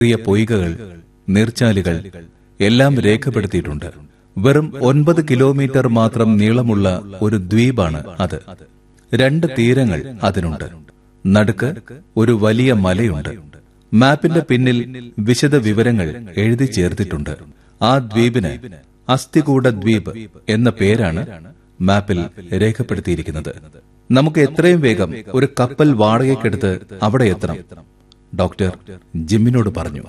ചെറിയ പൊയ്കകൾ നീർച്ചാലുകൾ എല്ലാം രേഖപ്പെടുത്തിയിട്ടുണ്ട് വെറും ഒൻപത് കിലോമീറ്റർ മാത്രം നീളമുള്ള ഒരു ദ്വീപാണ് അത് രണ്ട് തീരങ്ങൾ അതിനുണ്ട് നടുക്ക് ഒരു വലിയ മലയുണ്ട് മാപ്പിന്റെ പിന്നിൽ വിശദ വിവരങ്ങൾ എഴുതി ചേർത്തിട്ടുണ്ട് ആ ദ്വീപിന് അസ്ഥികൂട ദ്വീപ് എന്ന പേരാണ് മാപ്പിൽ രേഖപ്പെടുത്തിയിരിക്കുന്നത് നമുക്ക് എത്രയും വേഗം ഒരു കപ്പൽ വാടകയ്ക്കെടുത്ത് അവിടെ എത്തണം ഡോക്ടർ ജിമ്മിനോട് പറഞ്ഞു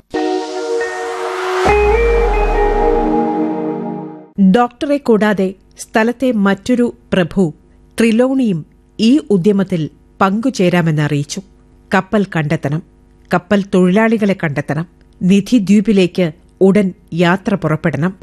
ഡോക്ടറെ കൂടാതെ സ്ഥലത്തെ മറ്റൊരു പ്രഭു ത്രിലോണിയും ഈ ഉദ്യമത്തിൽ പങ്കുചേരാമെന്നറിയിച്ചു കപ്പൽ കണ്ടെത്തണം കപ്പൽ തൊഴിലാളികളെ കണ്ടെത്തണം നിധി ദ്വീപിലേക്ക് ഉടൻ യാത്ര പുറപ്പെടണം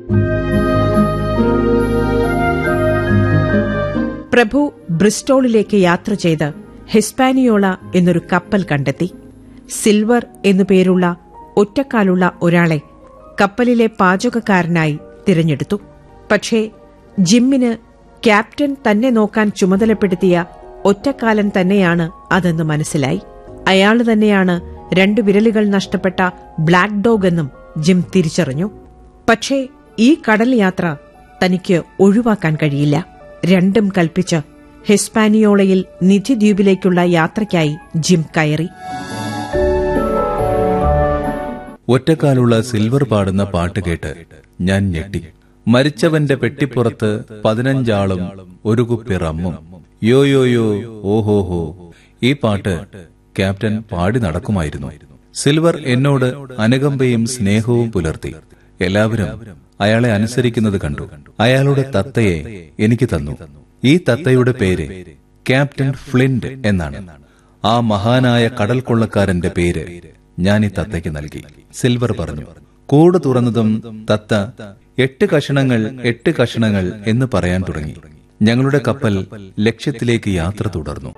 പ്രഭു ബ്രിസ്റ്റോളിലേക്ക് യാത്ര ചെയ്ത് ഹിസ്പാനിയോള എന്നൊരു കപ്പൽ കണ്ടെത്തി സിൽവർ എന്നു പേരുള്ള ഒറ്റക്കാലുള്ള ഒരാളെ കപ്പലിലെ പാചകക്കാരനായി തിരഞ്ഞെടുത്തു പക്ഷേ ജിമ്മിന് ക്യാപ്റ്റൻ തന്നെ നോക്കാൻ ചുമതലപ്പെടുത്തിയ ഒറ്റക്കാലൻ തന്നെയാണ് അതെന്ന് മനസ്സിലായി അയാള് തന്നെയാണ് രണ്ടു വിരലുകൾ നഷ്ടപ്പെട്ട ബ്ലാക്ക് ഡോഗ് എന്നും ജിം തിരിച്ചറിഞ്ഞു പക്ഷേ ഈ കടൽ യാത്ര തനിക്ക് ഒഴിവാക്കാൻ കഴിയില്ല രണ്ടും കൽപ്പിച്ച് ഹിസ്പാനിയോളയിൽ നിധി ദ്വീപിലേക്കുള്ള യാത്രയ്ക്കായി ജിം കയറി ഒറ്റക്കാലുള്ള സിൽവർ പാടുന്ന പാട്ട് കേട്ട് ഞാൻ ഞെട്ടി മരിച്ചവന്റെ പെട്ടിപ്പുറത്ത് പതിനഞ്ചാളും ഒരു കുപ്പി റമ്മും യോ യോ യോ ഓഹോഹോ ഈ പാട്ട് ക്യാപ്റ്റൻ പാടി നടക്കുമായിരുന്നു സിൽവർ എന്നോട് അനുകമ്പയും സ്നേഹവും പുലർത്തി എല്ലാവരും അയാളെ അനുസരിക്കുന്നത് കണ്ടു അയാളുടെ തത്തയെ എനിക്ക് തന്നു ഈ തത്തയുടെ പേര് ക്യാപ്റ്റൻ ഫ്ലിന്റ് എന്നാണ് ആ മഹാനായ കടൽ കൊള്ളക്കാരന്റെ പേര് ഞാൻ ഈ തത്തയ്ക്ക് നൽകി സിൽവർ പറഞ്ഞു കൂട് തുറന്നതും തത്ത എട്ട് കഷണങ്ങൾ എട്ട് കഷണങ്ങൾ എന്ന് പറയാൻ തുടങ്ങി ഞങ്ങളുടെ കപ്പൽ ലക്ഷ്യത്തിലേക്ക് യാത്ര തുടർന്നു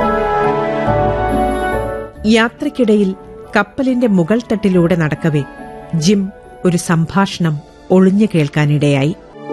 യാത്രയ്ക്കിടയിൽ കപ്പലിന്റെ മുകൾ തട്ടിലൂടെ നടക്കവേ ജിം ഒരു സംഭാഷണം ഒളിഞ്ഞു കേൾക്കാനിടയായി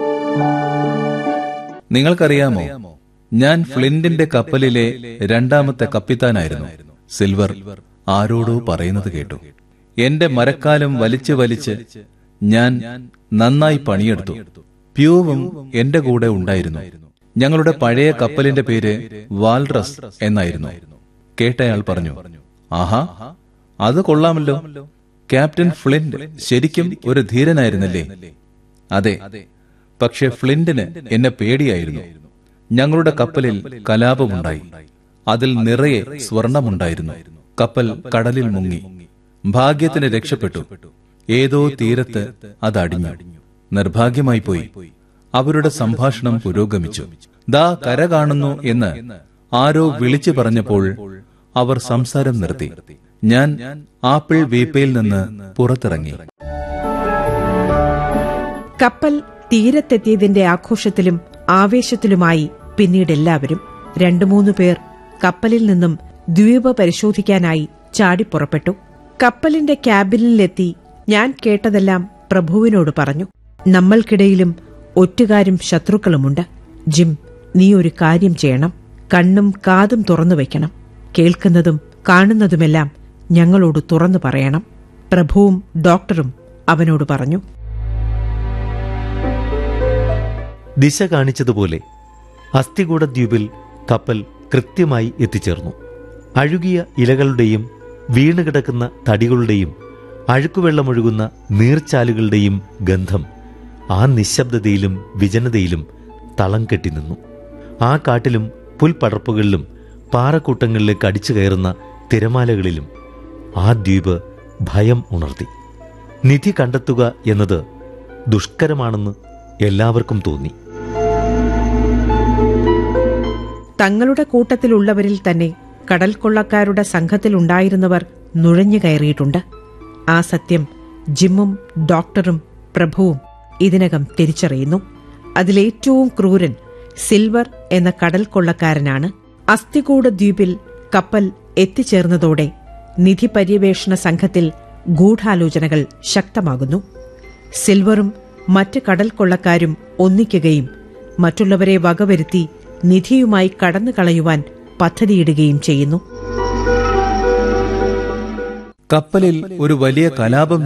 നിങ്ങൾക്കറിയാമോ ഞാൻ ഫ്ലിന്റിന്റെ കപ്പലിലെ രണ്ടാമത്തെ കപ്പിത്താനായിരുന്നു സിൽവർ ആരോടോ പറയുന്നത് കേട്ടു എന്റെ മരക്കാലം വലിച്ചു വലിച്ച് ഞാൻ നന്നായി പണിയെടുത്തു പ്യൂവും എന്റെ കൂടെ ഉണ്ടായിരുന്നു ഞങ്ങളുടെ പഴയ കപ്പലിന്റെ പേര് വാൽറസ് എന്നായിരുന്നു കേട്ടയാൾ പറഞ്ഞു ആഹാ അത് കൊള്ളാമല്ലോ ക്യാപ്റ്റൻ ഫ്ലിന്റ് ശരിക്കും ഒരു ധീരനായിരുന്നല്ലേ അതെ പക്ഷെ ഫ്ലിന്റിന് എന്നെ പേടിയായിരുന്നു ഞങ്ങളുടെ കപ്പലിൽ കലാപമുണ്ടായി അതിൽ നിറയെ സ്വർണമുണ്ടായിരുന്നു കപ്പൽ കടലിൽ മുങ്ങി ഭാഗ്യത്തിന് രക്ഷപ്പെട്ടു ഏതോ തീരത്ത് അത് അടിഞ്ഞു നിർഭാഗ്യമായി പോയി അവരുടെ സംഭാഷണം പുരോഗമിച്ചു ദാ കര കാണുന്നു എന്ന് ആരോ വിളിച്ചു പറഞ്ഞപ്പോൾ അവർ സംസാരം നിർത്തി ഞാൻ ആപ്പിൾ വീപ്പയിൽ നിന്ന് പുറത്തിറങ്ങി കപ്പൽ തീരത്തെത്തിയതിന്റെ ആഘോഷത്തിലും ആവേശത്തിലുമായി പിന്നീട് എല്ലാവരും രണ്ടു മൂന്ന് പേർ കപ്പലിൽ നിന്നും ദ്വീപ് പരിശോധിക്കാനായി ചാടിപ്പുറപ്പെട്ടു കപ്പലിന്റെ ക്യാബിനിലെത്തി ഞാൻ കേട്ടതെല്ലാം പ്രഭുവിനോട് പറഞ്ഞു നമ്മൾക്കിടയിലും ഒറ്റുകാരും ശത്രുക്കളുമുണ്ട് ജിം നീ ഒരു കാര്യം ചെയ്യണം കണ്ണും കാതും തുറന്നു വയ്ക്കണം കേൾക്കുന്നതും കാണുന്നതുമെല്ലാം ഞങ്ങളോട് തുറന്നു പറയണം പ്രഭുവും ഡോക്ടറും അവനോട് പറഞ്ഞു ദിശ കാണിച്ചതുപോലെ അസ്ഥികൂട ദ്വീപിൽ കപ്പൽ കൃത്യമായി എത്തിച്ചേർന്നു അഴുകിയ ഇലകളുടെയും വീണുകിടക്കുന്ന തടികളുടെയും അഴുക്കുവെള്ളമൊഴുകുന്ന നീർച്ചാലുകളുടെയും ഗന്ധം ആ നിശബ്ദതയിലും വിജനതയിലും തളം കെട്ടി നിന്നു ആ കാട്ടിലും പുൽപ്പടർപ്പുകളിലും പാറക്കൂട്ടങ്ങളിലേക്ക് അടിച്ചു കയറുന്ന തിരമാലകളിലും ആ ദ്വീപ് ഭയം ഉണർത്തി നിധി കണ്ടെത്തുക എന്നത് ദുഷ്കരമാണെന്ന് എല്ലാവർക്കും തോന്നി തങ്ങളുടെ കൂട്ടത്തിലുള്ളവരിൽ തന്നെ കടൽ കൊള്ളക്കാരുടെ സംഘത്തിലുണ്ടായിരുന്നവർ നുഴഞ്ഞു കയറിയിട്ടുണ്ട് ആ സത്യം ജിമ്മും ഡോക്ടറും പ്രഭുവും ഇതിനകം തിരിച്ചറിയുന്നു അതിലേറ്റവും ക്രൂരൻ സിൽവർ എന്ന കടൽ കൊള്ളക്കാരനാണ് അസ്ഥികൂട ദ്വീപിൽ കപ്പൽ എത്തിച്ചേർന്നതോടെ നിധി പര്യവേഷണ സംഘത്തിൽ ഗൂഢാലോചനകൾ ശക്തമാകുന്നു സിൽവറും മറ്റ് കടൽ കൊള്ളക്കാരും ഒന്നിക്കുകയും മറ്റുള്ളവരെ വകവരുത്തി നിധിയുമായി കടന്നു കളയുവാൻ പദ്ധതിയിടുകയും ചെയ്യുന്നു കപ്പലിൽ ഒരു വലിയ കലാപം